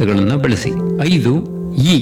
ಹಂತಗಳನ್ನು ಬಳಸಿ ಐದು ಇ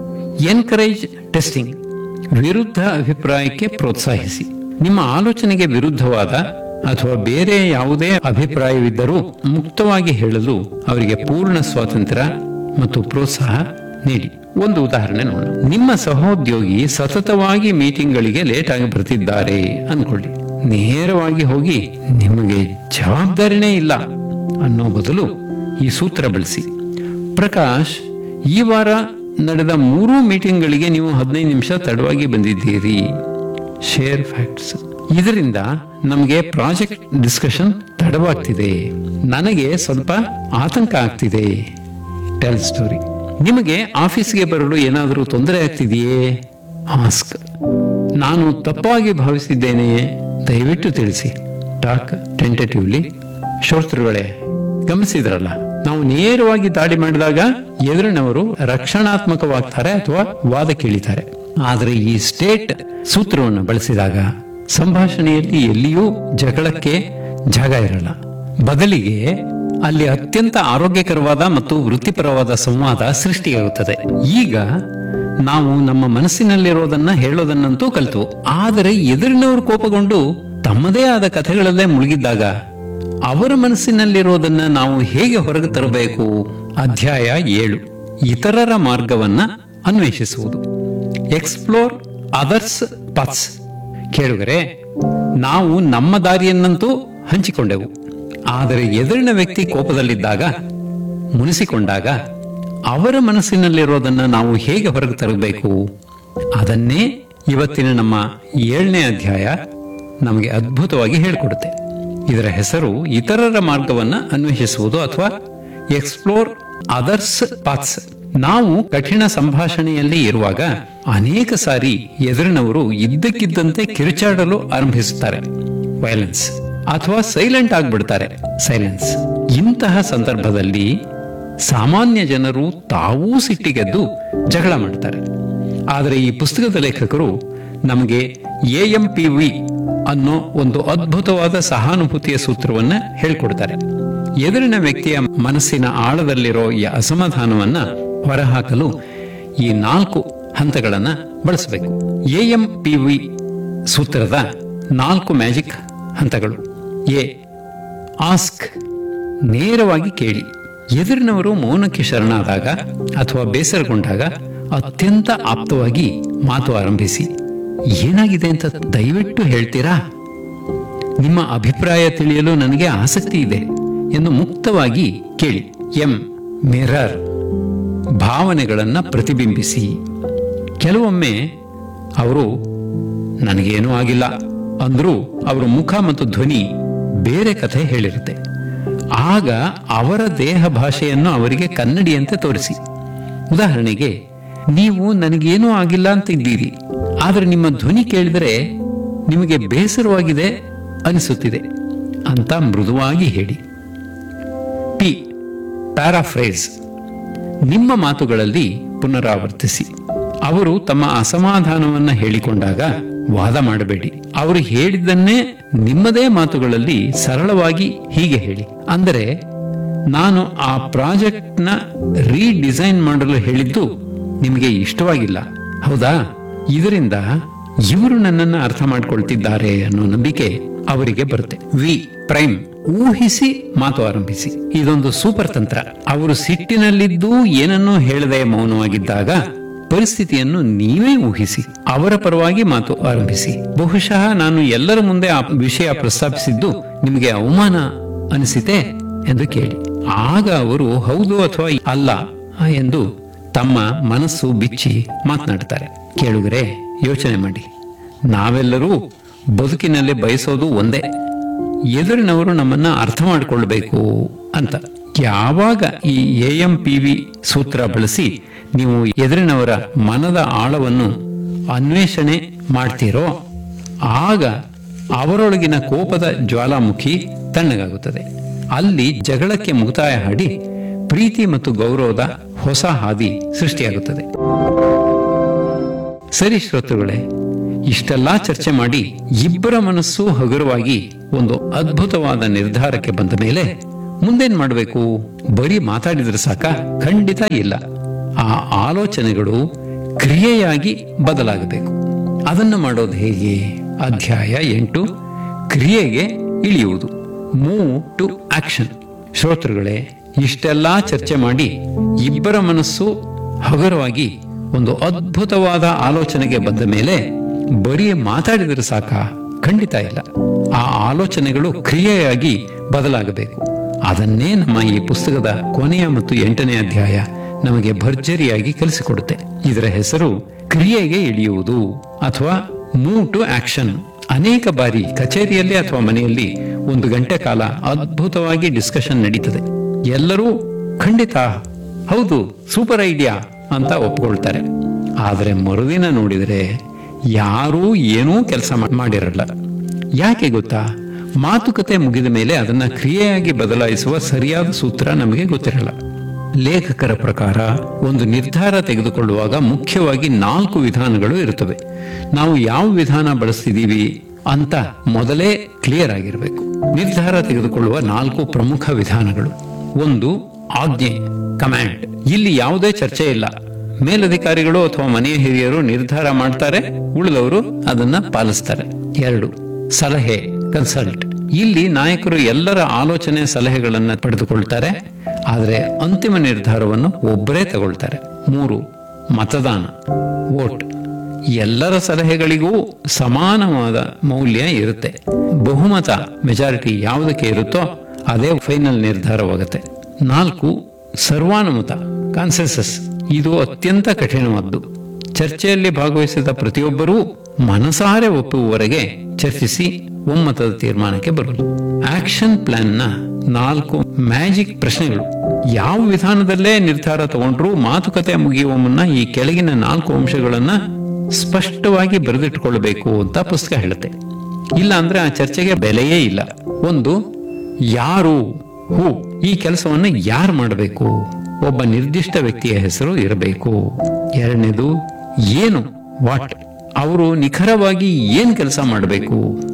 ಎನ್ಕರೇಜ್ ಟೆಸ್ಟಿಂಗ್ ವಿರುದ್ಧ ಅಭಿಪ್ರಾಯಕ್ಕೆ ಪ್ರೋತ್ಸಾಹಿಸಿ ನಿಮ್ಮ ಆಲೋಚನೆಗೆ ವಿರುದ್ಧವಾದ ಅಥವಾ ಬೇರೆ ಯಾವುದೇ ಅಭಿಪ್ರಾಯವಿದ್ದರೂ ಮುಕ್ತವಾಗಿ ಹೇಳಲು ಅವರಿಗೆ ಪೂರ್ಣ ಸ್ವಾತಂತ್ರ್ಯ ಮತ್ತು ಪ್ರೋತ್ಸಾಹ ನೀಡಿ ಒಂದು ಉದಾಹರಣೆ ನೋಡೋಣ ನಿಮ್ಮ ಸಹೋದ್ಯೋಗಿ ಸತತವಾಗಿ ಮೀಟಿಂಗ್ಗಳಿಗೆ ಲೇಟ್ ಆಗಿ ಬರ್ತಿದ್ದಾರೆ ಅನ್ಕೊಳ್ಳಿ ನೇರವಾಗಿ ಹೋಗಿ ನಿಮಗೆ ಜವಾಬ್ದಾರಿನೇ ಇಲ್ಲ ಅನ್ನೋ ಬದಲು ಈ ಸೂತ್ರ ಬಳಸಿ ಪ್ರಕಾಶ್ ಈ ವಾರ ನಡೆದ ಮೂರು ಮೀಟಿಂಗ್ಗಳಿಗೆ ನೀವು ಹದಿನೈದು ನಿಮಿಷ ತಡವಾಗಿ ಬಂದಿದ್ದೀರಿ ಶೇರ್ ಫ್ಯಾಕ್ಟ್ಸ್ ಇದರಿಂದ ನಮಗೆ ಪ್ರಾಜೆಕ್ಟ್ ಡಿಸ್ಕಷನ್ ತಡವಾಗ್ತಿದೆ ನನಗೆ ಸ್ವಲ್ಪ ಆತಂಕ ಆಗ್ತಿದೆ ಟೆಲ್ ಸ್ಟೋರಿ ನಿಮಗೆ ಆಫೀಸ್ಗೆ ಬರಲು ಏನಾದರೂ ತೊಂದರೆ ಆಗ್ತಿದೆಯೇ ಆಸ್ಕ್ ನಾನು ತಪ್ಪಾಗಿ ಭಾವಿಸಿದ್ದೇನೆಯೇ ದಯವಿಟ್ಟು ತಿಳಿಸಿ ಟಾಕ್ ಟೆಂಟೇಟಿವ್ಲಿ ಶ್ರೋತೃಗಳೇ ಗಮನಿಸಿದ್ರಲ್ಲ ನಾವು ನೇರವಾಗಿ ದಾಳಿ ಮಾಡಿದಾಗ ಎದುರಿನವರು ರಕ್ಷಣಾತ್ಮಕವಾಗ್ತಾರೆ ಅಥವಾ ವಾದ ಕೇಳಿತಾರೆ ಆದರೆ ಈ ಸ್ಟೇಟ್ ಸೂತ್ರವನ್ನು ಬಳಸಿದಾಗ ಸಂಭಾಷಣೆಯಲ್ಲಿ ಎಲ್ಲಿಯೂ ಜಗಳಕ್ಕೆ ಜಾಗ ಇರಲ್ಲ ಬದಲಿಗೆ ಅಲ್ಲಿ ಅತ್ಯಂತ ಆರೋಗ್ಯಕರವಾದ ಮತ್ತು ವೃತ್ತಿಪರವಾದ ಸಂವಾದ ಸೃಷ್ಟಿಯಾಗುತ್ತದೆ ಈಗ ನಾವು ನಮ್ಮ ಮನಸ್ಸಿನಲ್ಲಿರೋದನ್ನ ಹೇಳೋದನ್ನಂತೂ ಕಲಿತು ಆದರೆ ಎದುರಿನವರು ಕೋಪಗೊಂಡು ತಮ್ಮದೇ ಆದ ಕಥೆಗಳಲ್ಲೇ ಮುಳುಗಿದ್ದಾಗ ಅವರ ಮನಸ್ಸಿನಲ್ಲಿರೋದನ್ನ ನಾವು ಹೇಗೆ ಹೊರಗೆ ತರಬೇಕು ಅಧ್ಯಾಯ ಏಳು ಇತರರ ಮಾರ್ಗವನ್ನ ಅನ್ವೇಷಿಸುವುದು ಎಕ್ಸ್ಪ್ಲೋರ್ ಅದರ್ಸ್ ಪಥ್ಸ್ ಕೇಳುಗರೆ ನಾವು ನಮ್ಮ ದಾರಿಯನ್ನಂತೂ ಹಂಚಿಕೊಂಡೆವು ಆದರೆ ಎದುರಿನ ವ್ಯಕ್ತಿ ಕೋಪದಲ್ಲಿದ್ದಾಗ ಮುನಿಸಿಕೊಂಡಾಗ ಅವರ ಮನಸ್ಸಿನಲ್ಲಿರೋದನ್ನ ನಾವು ಹೇಗೆ ಹೊರಗೆ ತರಬೇಕು ಅದನ್ನೇ ಇವತ್ತಿನ ನಮ್ಮ ಏಳನೇ ಅಧ್ಯಾಯ ನಮಗೆ ಅದ್ಭುತವಾಗಿ ಹೇಳಿಕೊಡುತ್ತೆ ಇದರ ಹೆಸರು ಇತರರ ಮಾರ್ಗವನ್ನ ಅನ್ವೇಷಿಸುವುದು ಅಥವಾ ಎಕ್ಸ್ಪ್ಲೋರ್ ಅದರ್ಸ್ ಪಾತ್ಸ್ ನಾವು ಕಠಿಣ ಸಂಭಾಷಣೆಯಲ್ಲಿ ಇರುವಾಗ ಅನೇಕ ಸಾರಿ ಎದುರಿನವರು ಇದ್ದಕ್ಕಿದ್ದಂತೆ ಕಿರುಚಾಡಲು ಆರಂಭಿಸುತ್ತಾರೆ ವೈಲೆನ್ಸ್ ಅಥವಾ ಸೈಲೆಂಟ್ ಆಗ್ಬಿಡ್ತಾರೆ ಸೈಲೆನ್ಸ್ ಇಂತಹ ಸಂದರ್ಭದಲ್ಲಿ ಸಾಮಾನ್ಯ ಜನರು ತಾವೂ ಸಿಟ್ಟಿಗೆದ್ದು ಜಗಳ ಮಾಡ್ತಾರೆ ಆದರೆ ಈ ಪುಸ್ತಕದ ಲೇಖಕರು ನಮಗೆ ಎ ಎಂ ಪಿ ವಿ ಅನ್ನೋ ಒಂದು ಅದ್ಭುತವಾದ ಸಹಾನುಭೂತಿಯ ಸೂತ್ರವನ್ನ ಹೇಳ್ಕೊಡ್ತಾರೆ ಎದುರಿನ ವ್ಯಕ್ತಿಯ ಮನಸ್ಸಿನ ಆಳದಲ್ಲಿರೋ ಈ ಅಸಮಾಧಾನವನ್ನ ಹೊರಹಾಕಲು ಈ ನಾಲ್ಕು ಹಂತಗಳನ್ನ ಬಳಸಬೇಕು ಎ ಎಂ ಪಿ ವಿ ಸೂತ್ರದ ನಾಲ್ಕು ಮ್ಯಾಜಿಕ್ ಹಂತಗಳು ಎ ಆಸ್ಕ್ ನೇರವಾಗಿ ಕೇಳಿ ಎದುರಿನವರು ಮೌನಕ್ಕೆ ಶರಣಾದಾಗ ಅಥವಾ ಬೇಸರಗೊಂಡಾಗ ಅತ್ಯಂತ ಆಪ್ತವಾಗಿ ಮಾತು ಆರಂಭಿಸಿ ಏನಾಗಿದೆ ಅಂತ ದಯವಿಟ್ಟು ಹೇಳ್ತೀರಾ ನಿಮ್ಮ ಅಭಿಪ್ರಾಯ ತಿಳಿಯಲು ನನಗೆ ಆಸಕ್ತಿ ಇದೆ ಎಂದು ಮುಕ್ತವಾಗಿ ಕೇಳಿ ಎಂ ಮಿರರ್ ಭಾವನೆಗಳನ್ನ ಪ್ರತಿಬಿಂಬಿಸಿ ಕೆಲವೊಮ್ಮೆ ಅವರು ನನಗೇನೂ ಆಗಿಲ್ಲ ಅಂದ್ರೂ ಅವರ ಮುಖ ಮತ್ತು ಧ್ವನಿ ಬೇರೆ ಕಥೆ ಹೇಳಿರುತ್ತೆ ಆಗ ಅವರ ದೇಹ ಭಾಷೆಯನ್ನು ಅವರಿಗೆ ಕನ್ನಡಿಯಂತೆ ತೋರಿಸಿ ಉದಾಹರಣೆಗೆ ನೀವು ನನಗೇನೂ ಆಗಿಲ್ಲ ಅಂತ ಇದ್ದೀರಿ ಆದರೆ ನಿಮ್ಮ ಧ್ವನಿ ಕೇಳಿದರೆ ನಿಮಗೆ ಬೇಸರವಾಗಿದೆ ಅನಿಸುತ್ತಿದೆ ಅಂತ ಮೃದುವಾಗಿ ಹೇಳಿ ಪಿ ಪ್ಯಾರಾಫ್ರೇಸ್ ನಿಮ್ಮ ಮಾತುಗಳಲ್ಲಿ ಪುನರಾವರ್ತಿಸಿ ಅವರು ತಮ್ಮ ಅಸಮಾಧಾನವನ್ನ ಹೇಳಿಕೊಂಡಾಗ ವಾದ ಮಾಡಬೇಡಿ ಅವರು ಹೇಳಿದ್ದನ್ನೇ ನಿಮ್ಮದೇ ಮಾತುಗಳಲ್ಲಿ ಸರಳವಾಗಿ ಹೀಗೆ ಹೇಳಿ ಅಂದರೆ ನಾನು ಆ ಪ್ರಾಜೆಕ್ಟ್ನ ರೀಡಿಸೈನ್ ಮಾಡಲು ಹೇಳಿದ್ದು ನಿಮಗೆ ಇಷ್ಟವಾಗಿಲ್ಲ ಹೌದಾ ಇದರಿಂದ ಇವರು ನನ್ನನ್ನು ಅರ್ಥ ಮಾಡ್ಕೊಳ್ತಿದ್ದಾರೆ ಅನ್ನೋ ನಂಬಿಕೆ ಅವರಿಗೆ ಬರುತ್ತೆ ವಿ ಪ್ರೈಮ್ ಊಹಿಸಿ ಮಾತು ಆರಂಭಿಸಿ ಇದೊಂದು ಸೂಪರ್ ತಂತ್ರ ಅವರು ಸಿಟ್ಟಿನಲ್ಲಿದ್ದು ಏನನ್ನೂ ಹೇಳದೆ ಮೌನವಾಗಿದ್ದಾಗ ಪರಿಸ್ಥಿತಿಯನ್ನು ನೀವೇ ಊಹಿಸಿ ಅವರ ಪರವಾಗಿ ಮಾತು ಆರಂಭಿಸಿ ಬಹುಶಃ ನಾನು ಎಲ್ಲರ ಮುಂದೆ ಆ ವಿಷಯ ಪ್ರಸ್ತಾಪಿಸಿದ್ದು ನಿಮಗೆ ಅವಮಾನ ಅನಿಸಿತೆ ಎಂದು ಕೇಳಿ ಆಗ ಅವರು ಹೌದು ಅಥವಾ ಅಲ್ಲ ಎಂದು ತಮ್ಮ ಮನಸ್ಸು ಬಿಚ್ಚಿ ಮಾತನಾಡ್ತಾರೆ ಕೇಳುಗರೆ ಯೋಚನೆ ಮಾಡಿ ನಾವೆಲ್ಲರೂ ಬದುಕಿನಲ್ಲಿ ಬಯಸೋದು ಒಂದೇ ಎದುರಿನವರು ನಮ್ಮನ್ನ ಅರ್ಥ ಮಾಡಿಕೊಳ್ಬೇಕು ಅಂತ ಯಾವಾಗ ಈ ಎ ಎಂ ಪಿ ವಿ ಸೂತ್ರ ಬಳಸಿ ನೀವು ಎದುರಿನವರ ಮನದ ಆಳವನ್ನು ಅನ್ವೇಷಣೆ ಮಾಡ್ತೀರೋ ಆಗ ಅವರೊಳಗಿನ ಕೋಪದ ಜ್ವಾಲಾಮುಖಿ ತಣ್ಣಗಾಗುತ್ತದೆ ಅಲ್ಲಿ ಜಗಳಕ್ಕೆ ಮುಕ್ತಾಯ ಹಾಡಿ ಪ್ರೀತಿ ಮತ್ತು ಗೌರವದ ಹೊಸ ಹಾದಿ ಸೃಷ್ಟಿಯಾಗುತ್ತದೆ ಸರಿ ಶ್ರೋತೃಗಳೇ ಇಷ್ಟೆಲ್ಲಾ ಚರ್ಚೆ ಮಾಡಿ ಇಬ್ಬರ ಮನಸ್ಸು ಹಗುರವಾಗಿ ಒಂದು ಅದ್ಭುತವಾದ ನಿರ್ಧಾರಕ್ಕೆ ಬಂದ ಮೇಲೆ ಮುಂದೇನ್ ಮಾಡಬೇಕು ಬರೀ ಮಾತಾಡಿದ್ರೆ ಸಾಕ ಖಂಡಿತ ಇಲ್ಲ ಆ ಆಲೋಚನೆಗಳು ಕ್ರಿಯೆಯಾಗಿ ಬದಲಾಗಬೇಕು ಅದನ್ನು ಮಾಡೋದು ಹೇಗೆ ಅಧ್ಯಾಯ ಎಂಟು ಕ್ರಿಯೆಗೆ ಇಳಿಯುವುದು ಮೂವ್ ಟು ಆಕ್ಷನ್ ಶ್ರೋತೃಗಳೇ ಇಷ್ಟೆಲ್ಲಾ ಚರ್ಚೆ ಮಾಡಿ ಇಬ್ಬರ ಮನಸ್ಸು ಹಗುರವಾಗಿ ಒಂದು ಅದ್ಭುತವಾದ ಆಲೋಚನೆಗೆ ಬಂದ ಮೇಲೆ ಬರೀ ಮಾತಾಡಿದರೆ ಸಾಕ ಖಂಡಿತ ಇಲ್ಲ ಆ ಆಲೋಚನೆಗಳು ಕ್ರಿಯೆಯಾಗಿ ಬದಲಾಗಬೇಕು ಅದನ್ನೇ ನಮ್ಮ ಈ ಪುಸ್ತಕದ ಕೊನೆಯ ಮತ್ತು ಎಂಟನೇ ಅಧ್ಯಾಯ ನಮಗೆ ಭರ್ಜರಿಯಾಗಿ ಕಲಿಸಿಕೊಡುತ್ತೆ ಇದರ ಹೆಸರು ಕ್ರಿಯೆಗೆ ಇಳಿಯುವುದು ಅಥವಾ ಮೂವ್ ಟು ಆಕ್ಷನ್ ಅನೇಕ ಬಾರಿ ಕಚೇರಿಯಲ್ಲಿ ಅಥವಾ ಮನೆಯಲ್ಲಿ ಒಂದು ಗಂಟೆ ಕಾಲ ಅದ್ಭುತವಾಗಿ ಡಿಸ್ಕಷನ್ ನಡೀತದೆ ಎಲ್ಲರೂ ಖಂಡಿತ ಹೌದು ಸೂಪರ್ ಐಡಿಯಾ ಅಂತ ಒಪ್ಕೊಳ್ತಾರೆ ಆದರೆ ಮರುದಿನ ನೋಡಿದರೆ ಯಾರೂ ಏನೂ ಕೆಲಸ ಮಾಡಿರಲ್ಲ ಯಾಕೆ ಗೊತ್ತಾ ಮಾತುಕತೆ ಮುಗಿದ ಮೇಲೆ ಅದನ್ನ ಕ್ರಿಯೆಯಾಗಿ ಬದಲಾಯಿಸುವ ಸರಿಯಾದ ಸೂತ್ರ ನಮಗೆ ಗೊತ್ತಿರಲ್ಲ ಲೇಖಕರ ಪ್ರಕಾರ ಒಂದು ನಿರ್ಧಾರ ತೆಗೆದುಕೊಳ್ಳುವಾಗ ಮುಖ್ಯವಾಗಿ ನಾಲ್ಕು ವಿಧಾನಗಳು ಇರುತ್ತವೆ ನಾವು ಯಾವ ವಿಧಾನ ಬಳಸ್ತಿದ್ದೀವಿ ಅಂತ ಮೊದಲೇ ಕ್ಲಿಯರ್ ಆಗಿರಬೇಕು ನಿರ್ಧಾರ ತೆಗೆದುಕೊಳ್ಳುವ ನಾಲ್ಕು ಪ್ರಮುಖ ವಿಧಾನಗಳು ಒಂದು ಆಜ್ಞೆ ಕಮಾಂಡ್ ಇಲ್ಲಿ ಯಾವುದೇ ಚರ್ಚೆ ಇಲ್ಲ ಮೇಲಧಿಕಾರಿಗಳು ಅಥವಾ ಮನೆಯ ಹಿರಿಯರು ನಿರ್ಧಾರ ಮಾಡ್ತಾರೆ ಉಳಿದವರು ಅದನ್ನ ಪಾಲಿಸ್ತಾರೆ ಎರಡು ಸಲಹೆ ಕನ್ಸಲ್ಟ್ ಇಲ್ಲಿ ನಾಯಕರು ಎಲ್ಲರ ಆಲೋಚನೆ ಸಲಹೆಗಳನ್ನ ಪಡೆದುಕೊಳ್ತಾರೆ ಆದರೆ ಅಂತಿಮ ನಿರ್ಧಾರವನ್ನು ಒಬ್ಬರೇ ತಗೊಳ್ತಾರೆ ಮೂರು ಮತದಾನ ವೋಟ್ ಎಲ್ಲರ ಸಲಹೆಗಳಿಗೂ ಸಮಾನವಾದ ಮೌಲ್ಯ ಇರುತ್ತೆ ಬಹುಮತ ಮೆಜಾರಿಟಿ ಯಾವುದಕ್ಕೆ ಇರುತ್ತೋ ಅದೇ ಫೈನಲ್ ನಿರ್ಧಾರವಾಗುತ್ತೆ ನಾಲ್ಕು ಸರ್ವಾನುಮತ ಕಾನ್ಸೆನ್ಸಸ್ ಇದು ಅತ್ಯಂತ ಕಠಿಣವಾದ್ದು ಚರ್ಚೆಯಲ್ಲಿ ಭಾಗವಹಿಸಿದ ಪ್ರತಿಯೊಬ್ಬರೂ ಮನಸಾರೆ ಒಪ್ಪುವವರೆಗೆ ಚರ್ಚಿಸಿ ಒಮ್ಮತದ ತೀರ್ಮಾನಕ್ಕೆ ಬರುವುದು ಆಕ್ಷನ್ ಪ್ಲಾನ್ ನ ನಾಲ್ಕು ಮ್ಯಾಜಿಕ್ ಪ್ರಶ್ನೆಗಳು ಯಾವ ವಿಧಾನದಲ್ಲೇ ನಿರ್ಧಾರ ತಗೊಂಡ್ರೂ ಮಾತುಕತೆ ಮುಗಿಯುವ ಮುನ್ನ ಈ ಕೆಳಗಿನ ನಾಲ್ಕು ಅಂಶಗಳನ್ನ ಸ್ಪಷ್ಟವಾಗಿ ಬರೆದಿಟ್ಟುಕೊಳ್ಳಬೇಕು ಅಂತ ಪುಸ್ತಕ ಹೇಳುತ್ತೆ ಇಲ್ಲ ಅಂದ್ರೆ ಆ ಚರ್ಚೆಗೆ ಬೆಲೆಯೇ ಇಲ್ಲ ಒಂದು ಯಾರು ಹೂ ಈ ಕೆಲಸವನ್ನು ಯಾರು ಮಾಡಬೇಕು ಒಬ್ಬ ನಿರ್ದಿಷ್ಟ ವ್ಯಕ್ತಿಯ ಹೆಸರು ಇರಬೇಕು ಎರಡನೇದು ಏನು ವಾಟ್ ಅವರು ನಿಖರವಾಗಿ ಏನ್ ಕೆಲಸ ಮಾಡಬೇಕು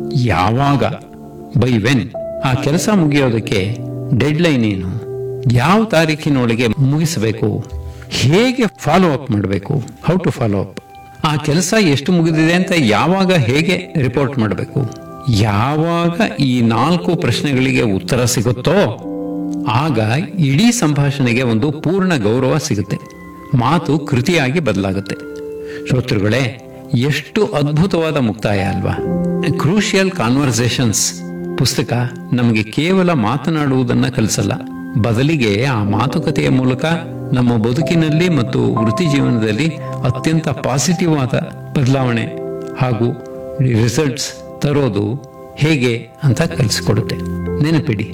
ಯಾವಾಗ ಬೈ ವೆನ್ ಆ ಕೆಲಸ ಮುಗಿಯೋದಕ್ಕೆ ಡೆಡ್ ಲೈನ್ ಏನು ಯಾವ ತಾರೀಕಿನೊಳಗೆ ಮುಗಿಸಬೇಕು ಹೇಗೆ ಫಾಲೋ ಅಪ್ ಮಾಡಬೇಕು ಹೌ ಟು ಫಾಲೋ ಅಪ್ ಆ ಕೆಲಸ ಎಷ್ಟು ಮುಗಿದಿದೆ ಅಂತ ಯಾವಾಗ ಹೇಗೆ ರಿಪೋರ್ಟ್ ಮಾಡಬೇಕು ಯಾವಾಗ ಈ ನಾಲ್ಕು ಪ್ರಶ್ನೆಗಳಿಗೆ ಉತ್ತರ ಸಿಗುತ್ತೋ ಆಗ ಇಡೀ ಸಂಭಾಷಣೆಗೆ ಒಂದು ಪೂರ್ಣ ಗೌರವ ಸಿಗುತ್ತೆ ಮಾತು ಕೃತಿಯಾಗಿ ಬದಲಾಗುತ್ತೆ ಶ್ರೋತೃಗಳೇ ಎಷ್ಟು ಅದ್ಭುತವಾದ ಮುಕ್ತಾಯ ಅಲ್ವಾ ಕ್ರೂಷಿಯಲ್ ಕಾನ್ವರ್ಸೇಷನ್ಸ್ ಪುಸ್ತಕ ನಮಗೆ ಕೇವಲ ಮಾತನಾಡುವುದನ್ನ ಕಲಿಸಲ್ಲ ಬದಲಿಗೆ ಆ ಮಾತುಕತೆಯ ಮೂಲಕ ನಮ್ಮ ಬದುಕಿನಲ್ಲಿ ಮತ್ತು ವೃತ್ತಿ ಜೀವನದಲ್ಲಿ ಅತ್ಯಂತ ಪಾಸಿಟಿವ್ ಆದ ಬದಲಾವಣೆ ಹಾಗೂ ರಿಸಲ್ಟ್ಸ್ ತರೋದು ಹೇಗೆ ಅಂತ ಕಲಿಸಿಕೊಡುತ್ತೆ ನೆನಪಿಡಿ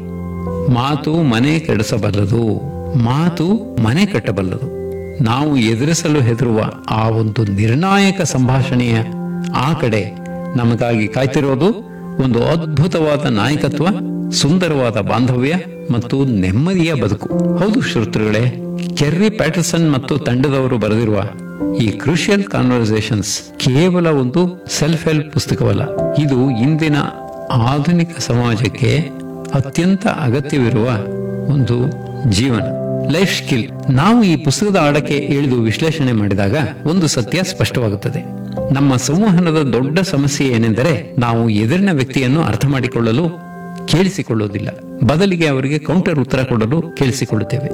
ಮಾತು ಮನೆ ಕೆಡಿಸಬಲ್ಲದು ಮಾತು ಮನೆ ಕಟ್ಟಬಲ್ಲದು ನಾವು ಎದುರಿಸಲು ಹೆದರುವ ಆ ಒಂದು ನಿರ್ಣಾಯಕ ಸಂಭಾಷಣೆಯ ಆ ಕಡೆ ನಮಗಾಗಿ ಕಾಯ್ತಿರೋದು ಒಂದು ಅದ್ಭುತವಾದ ನಾಯಕತ್ವ ಸುಂದರವಾದ ಬಾಂಧವ್ಯ ಮತ್ತು ನೆಮ್ಮದಿಯ ಬದುಕು ಹೌದು ಶ್ರೋತೃಗಳೇ ಕೆರ್ರಿ ಪ್ಯಾಟರ್ಸನ್ ಮತ್ತು ತಂಡದವರು ಬರೆದಿರುವ ಈ ಕ್ರೂಷಿಯಲ್ ಕಾನ್ವರ್ಸೇಷನ್ಸ್ ಕೇವಲ ಒಂದು ಸೆಲ್ಫ್ ಹೆಲ್ಪ್ ಪುಸ್ತಕವಲ್ಲ ಇದು ಇಂದಿನ ಆಧುನಿಕ ಸಮಾಜಕ್ಕೆ ಅತ್ಯಂತ ಅಗತ್ಯವಿರುವ ಒಂದು ಜೀವನ ಲೈಫ್ ಸ್ಕಿಲ್ ನಾವು ಈ ಪುಸ್ತಕದ ಆಳಕ್ಕೆ ಇಳಿದು ವಿಶ್ಲೇಷಣೆ ಮಾಡಿದಾಗ ಒಂದು ಸತ್ಯ ಸ್ಪಷ್ಟವಾಗುತ್ತದೆ ನಮ್ಮ ಸಂವಹನದ ದೊಡ್ಡ ಸಮಸ್ಯೆ ಏನೆಂದರೆ ನಾವು ಎದುರಿನ ವ್ಯಕ್ತಿಯನ್ನು ಅರ್ಥ ಮಾಡಿಕೊಳ್ಳಲು ಕೇಳಿಸಿಕೊಳ್ಳುವುದಿಲ್ಲ ಬದಲಿಗೆ ಅವರಿಗೆ ಕೌಂಟರ್ ಉತ್ತರ ಕೊಡಲು ಕೇಳಿಸಿಕೊಳ್ಳುತ್ತೇವೆ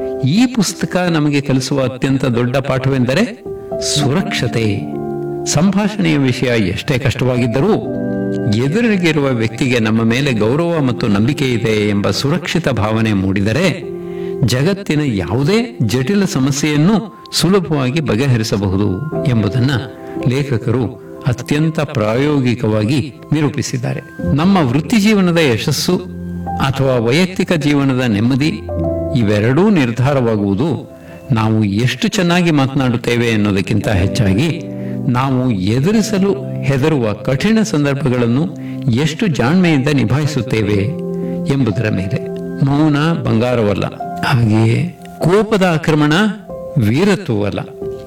ಈ ಪುಸ್ತಕ ನಮಗೆ ಕಲಿಸುವ ಅತ್ಯಂತ ದೊಡ್ಡ ಪಾಠವೆಂದರೆ ಸುರಕ್ಷತೆ ಸಂಭಾಷಣೆಯ ವಿಷಯ ಎಷ್ಟೇ ಕಷ್ಟವಾಗಿದ್ದರೂ ಎದುರಿಗಿರುವ ವ್ಯಕ್ತಿಗೆ ನಮ್ಮ ಮೇಲೆ ಗೌರವ ಮತ್ತು ನಂಬಿಕೆ ಇದೆ ಎಂಬ ಸುರಕ್ಷಿತ ಭಾವನೆ ಮೂಡಿದರೆ ಜಗತ್ತಿನ ಯಾವುದೇ ಜಟಿಲ ಸಮಸ್ಯೆಯನ್ನು ಸುಲಭವಾಗಿ ಬಗೆಹರಿಸಬಹುದು ಎಂಬುದನ್ನ ಲೇಖಕರು ಅತ್ಯಂತ ಪ್ರಾಯೋಗಿಕವಾಗಿ ನಿರೂಪಿಸಿದ್ದಾರೆ ನಮ್ಮ ವೃತ್ತಿ ಜೀವನದ ಯಶಸ್ಸು ಅಥವಾ ವೈಯಕ್ತಿಕ ಜೀವನದ ನೆಮ್ಮದಿ ಇವೆರಡೂ ನಿರ್ಧಾರವಾಗುವುದು ನಾವು ಎಷ್ಟು ಚೆನ್ನಾಗಿ ಮಾತನಾಡುತ್ತೇವೆ ಅನ್ನೋದಕ್ಕಿಂತ ಹೆಚ್ಚಾಗಿ ನಾವು ಎದುರಿಸಲು ಹೆದರುವ ಕಠಿಣ ಸಂದರ್ಭಗಳನ್ನು ಎಷ್ಟು ಜಾಣ್ಮೆಯಿಂದ ನಿಭಾಯಿಸುತ್ತೇವೆ ಎಂಬುದರ ಮೇಲೆ ಮೌನ ಬಂಗಾರವಲ್ಲ ಹಾಗೆಯೇ ಕೋಪದ ಆಕ್ರಮಣ ವೀರತ್ವವಲ್ಲ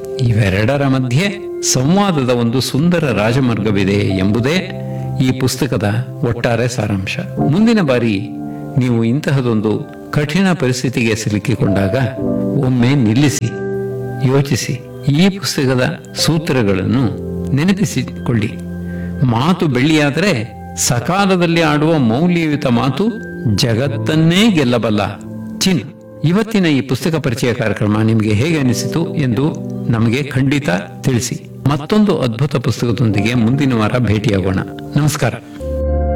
ಇವೆರಡರ ಮಧ್ಯೆ ಸಂವಾದದ ಒಂದು ಸುಂದರ ರಾಜಮಾರ್ಗವಿದೆ ಎಂಬುದೇ ಈ ಪುಸ್ತಕದ ಒಟ್ಟಾರೆ ಸಾರಾಂಶ ಮುಂದಿನ ಬಾರಿ ನೀವು ಇಂತಹದೊಂದು ಕಠಿಣ ಪರಿಸ್ಥಿತಿಗೆ ಸಿಲುಕಿಕೊಂಡಾಗ ಒಮ್ಮೆ ನಿಲ್ಲಿಸಿ ಯೋಚಿಸಿ ಈ ಪುಸ್ತಕದ ಸೂತ್ರಗಳನ್ನು ನೆನಪಿಸಿಕೊಳ್ಳಿ ಮಾತು ಬೆಳ್ಳಿಯಾದರೆ ಸಕಾಲದಲ್ಲಿ ಆಡುವ ಮೌಲ್ಯಯುತ ಮಾತು ಜಗತ್ತನ್ನೇ ಗೆಲ್ಲಬಲ್ಲ ಚಿನ್ ಇವತ್ತಿನ ಈ ಪುಸ್ತಕ ಪರಿಚಯ ಕಾರ್ಯಕ್ರಮ ನಿಮಗೆ ಹೇಗೆ ಅನಿಸಿತು ಎಂದು ನಮಗೆ ಖಂಡಿತ ತಿಳಿಸಿ ಮತ್ತೊಂದು ಅದ್ಭುತ ಪುಸ್ತಕದೊಂದಿಗೆ ಮುಂದಿನ ವಾರ ಭೇಟಿಯಾಗೋಣ ನಮಸ್ಕಾರ